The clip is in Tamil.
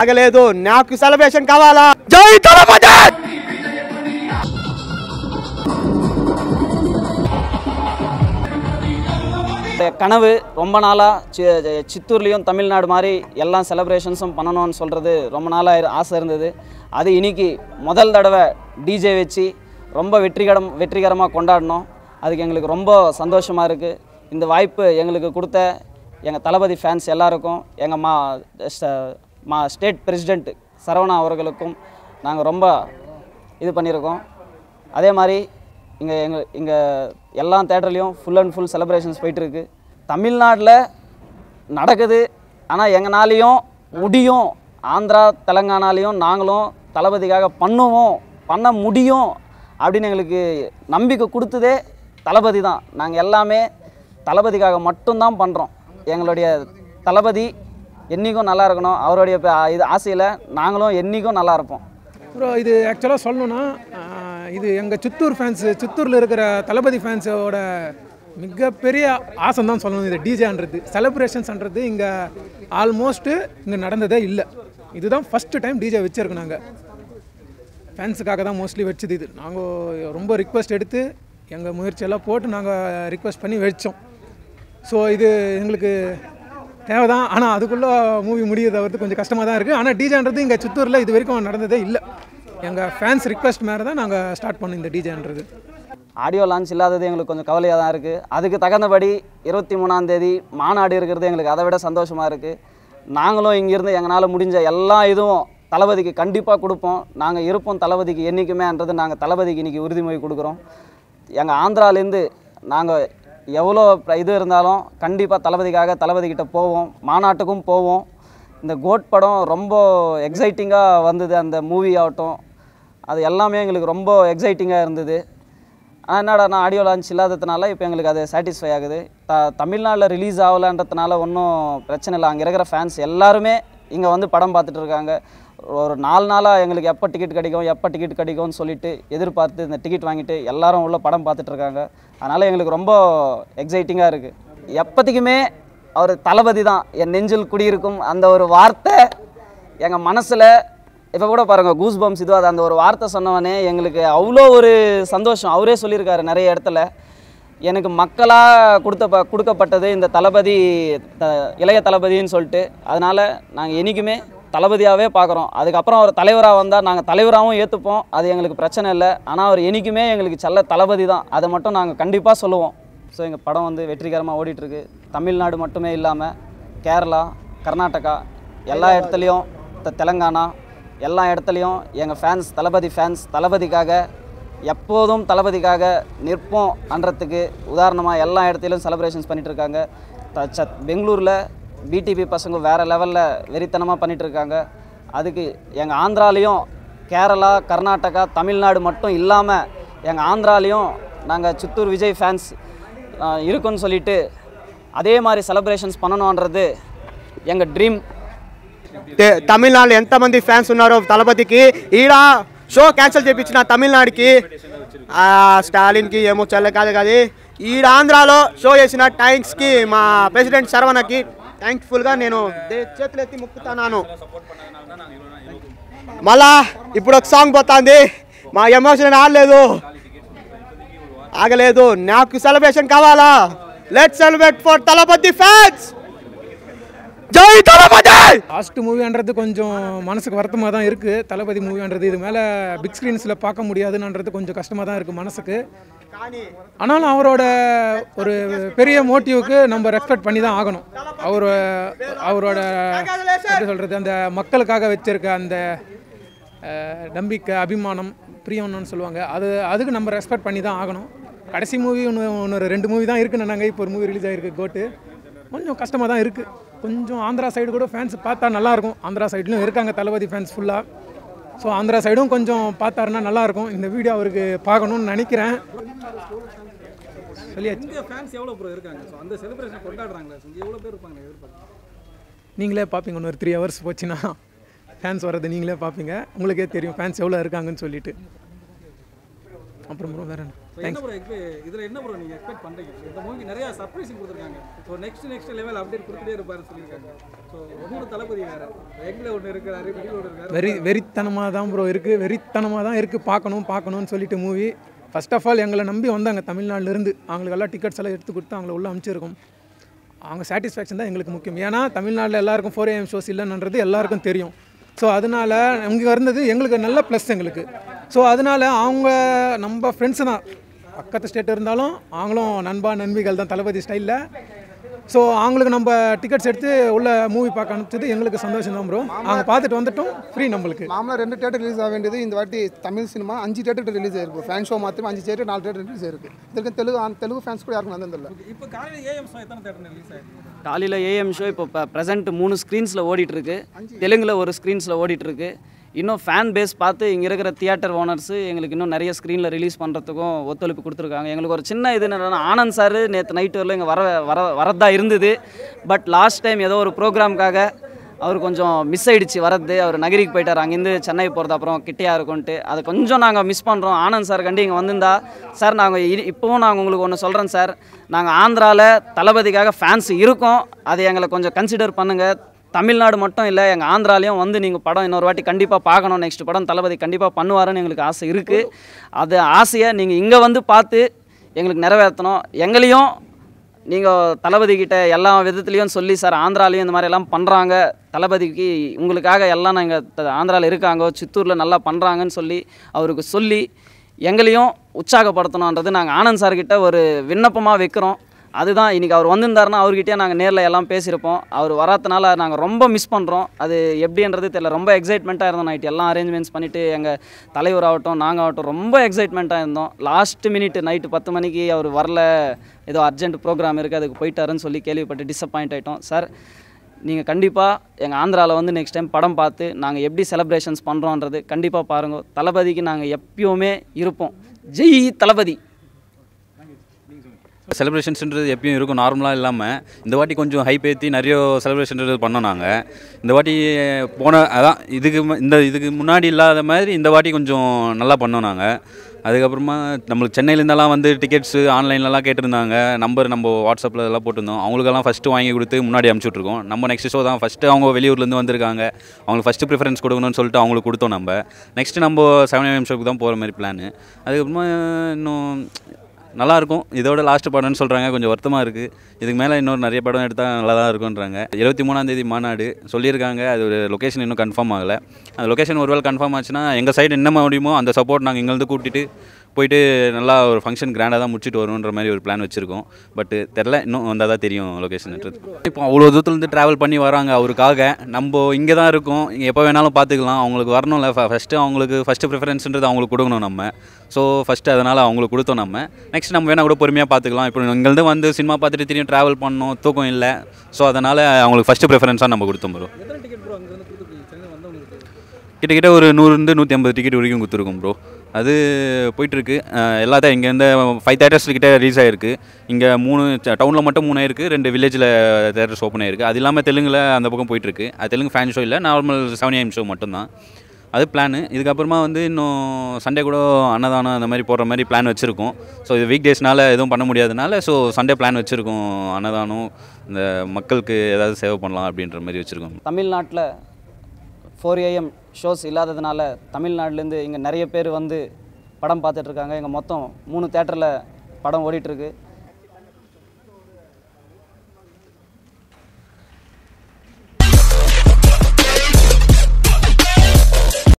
ఆగలేదు నాకు సెలబ్రేషన్ కావాలా జై తలపతి இந்த கனவு ரொம்ப நாளாக சித்தூர்லேயும் தமிழ்நாடு மாதிரி எல்லா செலப்ரேஷன்ஸும் பண்ணணும்னு சொல்கிறது ரொம்ப நாளாக ஆசை இருந்தது அது இன்னைக்கு முதல் தடவை டிஜே வச்சு ரொம்ப வெற்றிகரம் வெற்றிகரமாக கொண்டாடினோம் அதுக்கு எங்களுக்கு ரொம்ப சந்தோஷமாக இருக்குது இந்த வாய்ப்பு எங்களுக்கு கொடுத்த எங்கள் தளபதி ஃபேன்ஸ் எல்லாருக்கும் எங்கள் மா ஸ்ட- மா ஸ்டேட் பிரசிடெண்ட் சரவணா அவர்களுக்கும் நாங்கள் ரொம்ப இது பண்ணியிருக்கோம் அதே மாதிரி இங்கே எங்கள் இங்கே எல்லா தேட்டர்லேயும் ஃபுல் அண்ட் ஃபுல் செலிப்ரேஷன்ஸ் போயிட்டுருக்கு தமிழ்நாட்டில் நடக்குது ஆனால் எங்களாலேயும் முடியும் ஆந்திரா தெலங்கானாலையும் நாங்களும் தளபதிக்காக பண்ணுவோம் பண்ண முடியும் அப்படின்னு எங்களுக்கு நம்பிக்கை கொடுத்ததே தளபதி தான் நாங்கள் எல்லாமே தளபதிக்காக மட்டும்தான் பண்ணுறோம் எங்களுடைய தளபதி என்றைக்கும் நல்லா இருக்கணும் அவருடைய ப- இது ஆசையில் நாங்களும் என்றைக்கும் நல்லா இருப்போம் ப்ரோ இது ஆக்சுவலாக சொல்லணும்னா ஆஹ், இது எங்கள் சித்தூர் ஃபேன்ஸு சித்தூரில் இருக்கிற தளபதி ஃபேன்ஸோட மிகப்பெரிய ஆசை தான் சொல்லணும் இது டிஜேன்றது செலிப்ரேஷன்ஸ்ன்றது இங்கே ஆல்மோஸ்ட்டு இங்கே நடந்ததே இல்லை இதுதான் ஃபஸ்ட்டு டைம் டிஜே வச்சுருக்கோம் நாங்கள் ஃபேன்ஸுக்காக தான் மோஸ்ட்லி வச்சது இது நாங்கள் ரொம்ப ரிக்வெஸ்ட் எடுத்து எங்கள் முயற்சியெல்லாம் போட்டு நாங்கள் ரிக்வெஸ்ட் பண்ணி வச்சோம் ஸோ இது எங்களுக்கு தேவை தான் ஆனால் அதுக்குள்ளே மூவி முடியுது வந்து கொஞ்சம் கஷ்டமாக தான் இருக்குது ஆனால் டிஜேன்றது இங்கே சித்தூரில் இது வரைக்கும் நடந்ததே இல்லை எங்கள் ஃபேன்ஸ் ரிக்வெஸ்ட் மேலே தான் நாங்கள் ஸ்டார்ட் பண்ணோம் இந்த டிஜேன்றது ஆடியோ லான்ச் இல்லாதது எங்களுக்கு கொஞ்சம் கவலையாக தான் இருக்குது அதுக்கு தகுந்தபடி இருபத்தி மூணாம் தேதி மாநாடு இருக்கிறது எங்களுக்கு அதை விட சந்தோஷமாக இருக்குது நாங்களும் இங்கேருந்து எங்களால் முடிஞ்ச எல்லா இதுவும் தளபதிக்கு கண்டிப்பாக கொடுப்போம் நாங்கள் இருப்போம் தளபதிக்கு என்றைக்குமேன்றது நாங்கள் தளபதிக்கு இன்றைக்கி உறுதிமொழி கொடுக்குறோம் எங்கள் ஆந்திராலேருந்து நாங்கள் எவ்வளோ ப- இது இருந்தாலும் கண்டிப்பாக தளபதிக்காக தளபதிக்கிட்ட போவோம் மாநாட்டுக்கும் போவோம் இந்த கோட் படம் ரொம்ப எக்ஸைட்டிங்காக வந்தது அந்த மூவி ஆகட்டும் அது எல்லாமே எங்களுக்கு ரொம்ப எக்ஸைட்டிங்காக இருந்தது ஆனால் என்னடா நான் ஆடியோ லான்ச் இல்லாததுனால இப்போ எங்களுக்கு அது சாட்டிஸ்ஃபை ஆகுது த தமிழ்நாட்டில் ரிலீஸ் ஆகலன்றதுனால ஒன்றும் பிரச்சனை இல்லை அங்கே இருக்கிற ஃபேன்ஸ் எல்லாருமே இங்கே வந்து படம் பார்த்துட்டு இருக்காங்க ஒரு நாலு நாளாக எங்களுக்கு எப்போ டிக்கெட் கிடைக்கும் எப்போ டிக்கெட் கிடைக்கும்னு சொல்லிட்டு எதிர்பார்த்து இந்த டிக்கெட் வாங்கிட்டு எல்லாரும் உள்ள படம் பார்த்துட்டு இருக்காங்க அதனால் எங்களுக்கு ரொம்ப எக்ஸைட்டிங்காக இருக்குது எப்போதைக்குமே அவர் தளபதி தான் என் நெஞ்சில் குடியிருக்கும் அந்த ஒரு வார்த்தை எங்கள் மனசில் இப்போ கூட பாருங்கள் கூஸ் பம்ஸ் இது அது அந்த ஒரு வார்த்தை சொன்னவனே எங்களுக்கு அவ்வளோ ஒரு சந்தோஷம் அவரே சொல்லியிருக்காரு நிறைய இடத்துல எனக்கு மக்களாக கொடுத்த ப கொடுக்கப்பட்டது இந்த தளபதி த இளைய தளபதின்னு சொல்லிட்டு அதனால் நாங்கள் என்றைக்குமே தளபதியாகவே பார்க்குறோம் அதுக்கப்புறம் அவர் தலைவராக வந்தால் நாங்கள் தலைவராகவும் ஏற்றுப்போம் அது எங்களுக்கு பிரச்சனை இல்லை ஆனால் அவர் என்றைக்குமே எங்களுக்கு செல்ல தளபதி தான் அதை மட்டும் நாங்கள் கண்டிப்பாக சொல்லுவோம் ஸோ எங்கள் படம் வந்து வெற்றிகரமாக ஓடிட்டுருக்கு தமிழ்நாடு மட்டுமே இல்லாமல் கேரளா கர்நாடகா எல்லா இடத்துலையும் த- தெலங்கானா எல்லா இடத்துலையும் எங்கள் ஃபேன்ஸ் தளபதி ஃபேன்ஸ் தளபதிக்காக எப்போதும் தளபதிக்காக நிற்போம் அன்றதுக்கு உதாரணமாக எல்லா இடத்துலையும் செலிப்ரேஷன்ஸ் பண்ணிட்டு இருக்காங்க த- ச பெங்களூரில் பிடிபி பசங்க வேறு லெவலில் வெறித்தனமாக பண்ணிட்டு இருக்காங்க அதுக்கு எங்கள் ஆந்திராலையும் கேரளா கர்நாடகா தமிழ்நாடு மட்டும் இல்லாமல் எங்கள் ஆந்திராலையும் நாங்கள் சித்தூர் விஜய் ஃபேன்ஸ் இருக்குன்னு சொல்லிட்டு அதே மாதிரி செலிப்ரேஷன்ஸ் பண்ணணுன்றது எங்கள் ட்ரீம் తె- తమిళనాడులో ఎంతమంది ఫ్యాన్స్ ఉన్నారో తలపతికి ఈడ షో క్యాన్సిల్ చేయించిన తమిళనాడుకి ఆ, స్టాలిన్కి ఏమో చల్ల కాదు కాదు ఈడ ఆంధ్రాలో షో చేసిన థ్యాంక్స్కి మా ప్రెసిడెంట్ శరవణకి థ్యాంక్ఫుల్గా నేను దే- చేతులెత్తి ముక్కుతున్నాను మళ్ళా ఇప్పుడు ఒక సాంగ్ పోతుంది మా ఎమోషన్ ఆడలేదు ఆగలేదు నాకు సెలబ్రేషన్ కావాలా let celebrate for Thalapathy fans జై తలపతి லாஸ்ட் மூவின்றது கொஞ்சம் மனசுக்கு வருத்தமாக தான் இருக்குது தளபதி மூவின்றது இது மேலே பிக் ஸ்க்ரீன்ஸில் பார்க்க முடியாதுன்றது கொஞ்சம் கஷ்டமாக தான் இருக்குது மனசுக்கு ஆனாலும் அவரோட ஒரு பெரிய மோட்டிவ்க்கு நம்ம ரெஸ்பெக்ட் பண்ணி தான் ஆகணும் அவர் அவரோட எப்படி சொல்கிறது அந்த மக்களுக்காக வச்சிருக்க அந்த அஹ், நம்பிக்கை அபிமானம் பிரியம்னு சொல்லுவாங்க அது அதுக்கு நம்ம ரெஸ்பெக்ட் பண்ணி தான் ஆகணும் கடைசி மூவி ஒன்று ஒன்று ரெண்டு மூவி தான் இருக்குன்னு நாங்கள் இப்போ ஒரு மூவி ரிலீஸ் ஆகிருக்கு கோட்டு கொஞ்சம் கஷ்டமாக தான் இருக்குது கொஞ்சம் ஆந்திரா சைடு கூட ஃபேன்ஸ் பார்த்தா நல்லாயிருக்கும் ஆந்திரா சைட்லையும் இருக்காங்க தளபதி ஃபேன்ஸ் ஃபுல்லாக ஸோ ஆந்திரா சைடும் கொஞ்சம் பார்த்தாருன்னா நல்லாயிருக்கும் இந்த வீடியோ அவருக்கு பார்க்கணும்னு நினைக்கிறேன் சொல்லியாச்சு இங்கே ஃபேன்ஸ் எவ்வளோ ப்ரோ இருக்காங்க ஸோ அந்த செலிப்ரேஷன் கொண்டாடுறாங்களே ஸோ இங்கே எவ்வளோ பேர் இருப்பாங்க எதிர்பார்க்க நீங்களே பார்ப்பீங்க இன்னொரு த்ரீ ஹவர்ஸ் போச்சுன்னா ஃபேன்ஸ் வர்றது நீங்களே பார்ப்பீங்க உங்களுக்கே தெரியும் ஃபேன்ஸ் எவ்வளோ இருக்காங்கன்னு சொல்லிட்டு அப்புறம் ப்ரோ வேற என்ன So, என்ன ப்ரோ இதுல என்ன ப்ரோ நீங்க எக்ஸ்பெக்ட் பண்றீங்க இந்த மூவிக்கு நிறைய சர்ப்ரைசிங் கொடுத்துருக்காங்க so next next level update கொடுத்துட்டே இருப்பாருன்னு சொல்லியிருக்காங்க ஸோ ஒவ்வொரு தளபதி வேற எங்களை ஒன்று இருக்கிறாரு வெளியில் ஒன்று இருக்காரு வெறி வெறித்தனமாக தான் ப்ரோ இருக்குது வெறித்தனமாக தான் இருக்குது பார்க்கணும் பார்க்கணும்னு சொல்லிட்டு மூவி ஃபர்ஸ்ட் ஆஃப் ஆல் எங்களை நம்பி வந்தாங்க தமிழ்நாட்டிலேருந்து அவங்களுக்கு எல்லாம் டிக்கெட்ஸ் எல்லாம் எடுத்து கொடுத்து அவங்கள உள்ள அனுப்பிச்சிருக்கோம் அவங்க சாட்டிஸ்ஃபேக்ஷன் தான் எங்களுக்கு முக்கியம் ஏன்னா தமிழ்நாட்டில் எல்லாருக்கும் ஃபோர் ஏஎம் ஷோஸ் இல்லைன்றது எல்லாருக்கும் தெரியும் ஸோ அதனால இங்கே இருந்தது எங்களுக்கு நல்ல ப்ளஸ் எங்களுக்கு ஸோ அதனால அவங்க நம்ம ஃப்ரெண்ட்ஸு தான் பக்கத்து ஸ்டேட் இருந்தாலும் அவங்களும் நண்பா நண்பிகள் தான் தளபதி ஸ்டைலில் ஸோ அவங்களுக்கு நம்ம டிக்கெட்ஸ் எடுத்து உள்ள மூவி பார்க்க அனுப்பிச்சது எங்களுக்கு சந்தோஷம் தான் ப்ரோ அவங்க பார்த்துட்டு வந்துட்டோம் ஃப்ரீ நம்மளுக்கு மாமலா ரெண்டு தேட்டர் ரிலீஸ் ஆக வேண்டியது இந்த வாட்டி தமிழ் சினிமா அஞ்சு தேட்டர் ரிலீஸ் ஆயிருக்கு ஃபேன் ஷோ மாத்திரம் அஞ்சு தேட்டர் நாலு தேட்டர் ரிலீஸ் ஆயிருக்கு இதுக்கு தெலுங்கு அந்த தெலுங்கு ஃபேன்ஸ் கூட யாருக்கும் வந்ததில்லை இப்போ காலையில் ஏஎம் ஷோ எத்தனை தேட்டர் ரிலீஸ் ஆயிருக்கு காலையில் ஏஎம் ஷோ இப்போ ப்ரெசென்ட் மூணு ஸ்க்ரீன்ஸில் ஓடிட்டுருக்கு தெலுங்கில் ஒரு ஸ்க்ரீன்ஸில் ஓடிட்டுருக்கு இன்னும் ஃபேன் பேஸ் பார்த்து இங்கே இருக்கிற தியேட்டர் ஓனர்ஸு எங்களுக்கு இன்னும் நிறைய ஸ்க்ரீனில் ரிலீஸ் பண்ணுறதுக்கும் ஒத்துழைப்பு கொடுத்துருக்காங்க எங்களுக்கு ஒரு சின்ன இது என்னன்னா ஆனந்த் சார் நேற்று நைட்டு வரல இங்கே வர வர வரதா இருந்தது பட் லாஸ்ட் டைம் ஏதோ ஒரு ப்ரோக்ராம்காக அவர் கொஞ்சம் மிஸ் ஆயிடுச்சு வரது அவர் நகரிக்கு போயிட்டார் அங்கேருந்து சென்னை போகிறது அப்புறம் கிட்டையா இருக்கும்ன்ட்டு அதை கொஞ்சம் நாங்கள் மிஸ் பண்ணுறோம் ஆனந்த் சார் கண்டி இங்கே வந்திருந்தா சார் நாங்கள் இ- இப்போவும் நாங்கள் உங்களுக்கு ஒன்று சொல்கிறேன் சார் நாங்கள் ஆந்திராவில் தளபதிக்காக ஃபேன்ஸ் இருக்கோம் அதை எங்களை கொஞ்சம் கன்சிடர் பண்ணுங்கள் தமிழ்நாடு மட்டும் இல்லை எங்கள் ஆந்திராலையும் வந்து நீங்கள் படம் இன்னொரு வாட்டி கண்டிப்பாக பார்க்கணும் நெக்ஸ்ட் படம் தளபதி கண்டிப்பாக பண்ணுவாருன்னு எங்களுக்கு ஆசை இருக்குது அது ஆசையை நீங்கள் இங்கே வந்து பார்த்து எங்களுக்கு நிறைவேற்றணும் எங்களையும் நீங்கள் தளபதி கிட்ட எல்லா விதத்துலேயும் சொல்லி சார் ஆந்திராலையும் இந்த மாதிரி எல்லாம் பண்ணுறாங்க தளபதிக்கு உங்களுக்காக எல்லாம் நாங்கள் ஆந்திராவில் இருக்காங்க சித்தூரில் நல்லா பண்ணுறாங்கன்னு சொல்லி அவருக்கு சொல்லி எங்களையும் உற்சாகப்படுத்தணுன்றது நாங்கள் ஆனந்த் சார்கிட்ட ஒரு விண்ணப்பமாக வைக்கிறோம் அதுதான் இன்றைக்கி அவர் வந்திருந்தாருன்னா அவர்கிட்டயே நாங்கள் நேரில் எல்லாம் பேசியிருப்போம் அவர் வராதனால நாங்கள் ரொம்ப மிஸ் பண்ணுறோம் அது எப்படின்றது தெரியல ரொம்ப எக்ஸைட்மெண்ட்டாக இருந்தோம் நைட் எல்லாம் அரேஞ்ச்மெண்ட்ஸ் பண்ணிவிட்டு எங்கள் தலைவர் ஆகட்டும் நாங்கள் ஆகட்டும் ரொம்ப எக்ஸைட்மெண்ட்டாக இருந்தோம் லாஸ்ட் மினிட் நைட்டு பத்து மணிக்கு அவர் வரல ஏதோ அர்ஜென்ட் ப்ரோக்ராம் இருக்குது அதுக்கு போயிட்டாருன்னு சொல்லி கேள்விப்பட்டு டிசப்பாயிண்ட் ஆகிட்டோம் சார் நீங்கள் கண்டிப்பாக எங்கள் ஆந்திராவில் வந்து நெக்ஸ்ட் டைம் படம் பார்த்து நாங்கள் எப்படி செலிப்ரேஷன்ஸ் பண்ணுறோன்றது கண்டிப்பாக பாருங்கள் தளபதிக்கு நாங்கள் எப்பயுமே இருப்போம் ஜெய் தளபதி செலிப்ரேஷன்ஸ்ன்றது எப்பயும் இருக்கும் நார்மலாக இல்லாமல் இந்த வாட்டி கொஞ்சம் ஹைப் ஏற்றி நிறைய செலிப்ரேஷன்றது பண்ணோம் நாங்கள் இந்த வாட்டி போன அதான் இதுக்கு மு- இந்த இதுக்கு முன்னாடி இல்லாத மாதிரி இந்த வாட்டி கொஞ்சம் நல்லா பண்ணோம் நாங்கள் அதுக்கப்புறமா நம்மளுக்கு சென்னையிலேருந்தெல்லாம் வந்து டிக்கெட்ஸு ஆன்லைன்லலாம் கேட்டிருந்தாங்க நம்பர் நம்ம வாட்ஸ்அப்பில் இதெல்லாம் போட்டிருந்தோம் அவங்களுக்கெல்லாம் ஃபஸ்ட்டு வாங்கி கொடுத்து முன்னாடி அனுப்பிச்சுட்ருக்கோம் நம்ம நெக்ஸ்ட் ஷோ தான் ஃபஸ்ட்டு அவங்க வெளியூர்லேருந்து வந்திருக்காங்க அவங்களுக்கு ஃபஸ்ட்டு ப்ரிஃபரன்ஸ் கொடுக்கணும்னு சொல்லிட்டு அவங்களுக்கு கொடுத்தோம் நம்ம நெக்ஸ்ட்டு நம்ம செவன் எம் ஷோக்கு தான் போகிற மாதிரி பிளான் அதுக்கப்புறமா இன்னும் நல்லாயிருக்கும் இதோட லாஸ்ட் படம்னு சொல்கிறாங்க கொஞ்சம் வருத்தமாக இருக்குது இதுக்கு மேலே இன்னொரு நிறைய படம் எடுத்தால் நல்லா தான் இருக்குன்றாங்க இருபத்தி மூணாந்தேதி மாநாடு சொல்லியிருக்காங்க அது ஒரு லொக்கேஷன் இன்னும் கன்ஃபார்ம் ஆகலை அந்த லொக்கேஷன் ஒருவேளை கன்ஃபார்ம் ஆச்சுன்னா எங்கள் சைடு என்ன முடியுமோ அந்த சப்போர்ட் நாங்கள் இங்கேருந்து கூட்டிட்டு போயிட்டு நல்லா ஒரு ஃபங்க்ஷன் கிராண்டாக தான் முடிச்சுட்டு வரணுன்ற மாதிரி ஒரு பிளான் வச்சுருக்கோம் பட்டு தெரில இன்னும் வந்தால் தான் தெரியும் லொக்கேஷன்ன்றது இப்போ அவ்வளோ தூரத்துலேருந்து ட்ராவல் பண்ணி வராங்க அவருக்காக நம்ம இங்கே தான் இருக்கோம் இங்கே எப்போ வேணாலும் பார்த்துக்கலாம் அவங்களுக்கு வரணும்ல ஃபஸ்ட்டு அவங்களுக்கு ஃபஸ்ட்டு ப்ரிஃபரன்ஸ்ன்றது அவங்களுக்கு கொடுக்கணும் நம்ம ஸோ ஃபஸ்ட்டு அதனால் அவங்களுக்கு கொடுத்தோம் நம்ம நெக்ஸ்ட் நம்ம வேணால் கூட பொறுமையாக பார்த்துக்கலாம் இப்போ இங்கேருந்து வந்து சினிமா பார்த்துட்டு திரும்பி ட்ராவல் பண்ணோம் தூக்கம் இல்லை ஸோ அதனால் அவங்களுக்கு ஃபஸ்ட்டு ப்ரிஃபரன்ஸாக நம்ம கொடுத்தோம் ப்ரோ எத்தனை டிக்கெட் ப்ரோ அங்கேருந்து கொடுத்துருக்கீங்க சென்னை வந்தவங்களுக்கு கிட்டத்தட்ட ஒரு நூறுலேருந்து நூற்றி ஐம்பது டிக்கெட் வரைக்கும் கொடுத்துருக்கோம் ப்ரோ அது போயிட்டுருக்கு எல்லாத்தையும் இங்கேருந்து ஃபைவ் தேட்டர்ஸ் கிட்ட ரிலீஸ் ஆகிருக்கு இங்கே மூணு டவுனில் மட்டும் மூணு ஆயிருக்கு ரெண்டு வில்லேஜில் தேட்டர்ஸ் ஓப்பன் ஆயிருக்கு அது இல்லாமல் தெலுங்கில் அந்த பக்கம் போயிட்டுருக்கு அது தெலுங்கு ஃபேன் ஷோ இல்லை நார்மல் செவன் ஏஎம் ஷோ மட்டும்தான் அது பிளானு இதுக்கப்புறமா வந்து இன்னும் சண்டே கூட அன்னதானம் அந்த மாதிரி போடுற மாதிரி பிளான் வச்சுருக்கோம் ஸோ இது வீக் டேஸ்னால எதுவும் பண்ண முடியாதனால ஸோ சண்டே பிளான் வச்சுருக்கோம் அன்னதானம் இந்த மக்களுக்கு ஏதாவது சேவை பண்ணலாம் அப்படின்ற மாதிரி வச்சுருக்கோம் தமிழ்நாட்டில் ஃபோர் ஏஎம் ஷோஸ் இல்லாததுனால தமிழ்நாட்டிலேருந்து இங்கே நிறைய பேர் வந்து படம் பார்த்துட்ருக்காங்க இங்கே மொத்தம் மூணு தேட்டரில் படம் ஓடிட்டுருக்கு